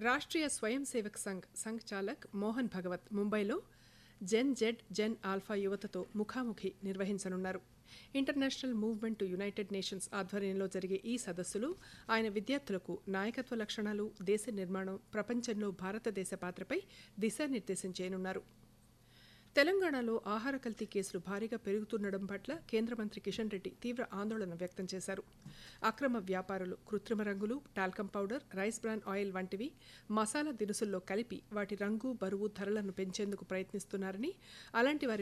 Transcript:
రాష్ట్రీయ స్వయం సేవక్ సంఘ్ సంఘ్ చాలక్ మోహన్ భగవత్ ముంబైలో జెన్ జెడ్ జెన్ ఆల్ఫా యువతతో ముఖాముఖి నిర్వహించనున్నారు international movement to United Nations ఆధ్వర్యంలో జరిగే ఈ సదస్సులో ఆయన విద్యార్థులకు నాయకత్వ లక్షణాలు దేశ నిర్మాణం ప్రపంచంలో భారతదేశ పాత్రపై దిశానిర్దేశం చేయనున్నారు తెలంగాణలో ఆహార కల్తీ కేసులు భారీగా పెరుగుతుండడం పట్ల కేంద్ర మంత్రి కిషన్ రెడ్డి తీవ్ర ఆందోళన వ్యక్తం చేశారు అక్రమ వ్యాపారులు కృత్రిమ రంగులు talcum powder rice bran oil వంటివి మసాలా దినుసుల్లో కలిపి వాటి రంగు బరువు ధరలను పెంచేందుకు ప్రయత్నిస్తున్నారని అలాంటి వారి